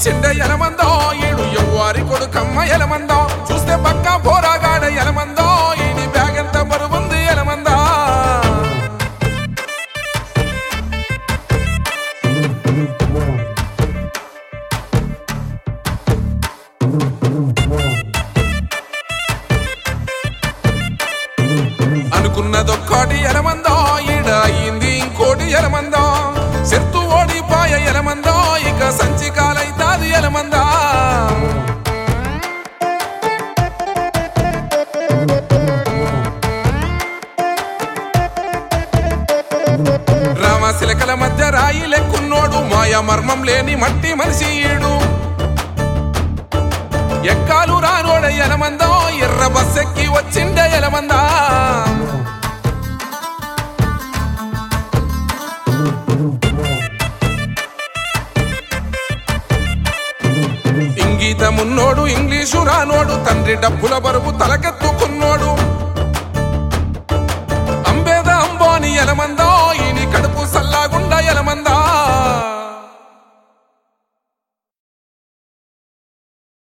వచ్చిండే ఎలమందో ఈడు ఎవ్వారి కొడుకమ్మ ఎలమందో చూస్తే పక్క పోరాగాడ ఎలమందో ఈడి బ్యాగ్ ఎంత బరువుంది ఎలమందా అనుకున్నదొక్కటి ఎలమందో ఈడ అయింది ఇంకోటి ఎలమందో చెత్తు ఓడిపాయ ఎలమందో ఇక సంచి కాలైతాది ఎలమందా రామశిలకల మధ్య రాయి లెక్కున్నోడు మాయ మర్మం లేని మట్టి మనిషి ఈడు ఎక్కాలు రానోడ ఎలమందో ఎర్ర బస్సెక్కి వచ్చిండే ఎలమందా ఇంగీతమున్నోడు ఇంగ్లీషు రానోడు తండ్రి డబ్బుల బరువు తలకెత్తు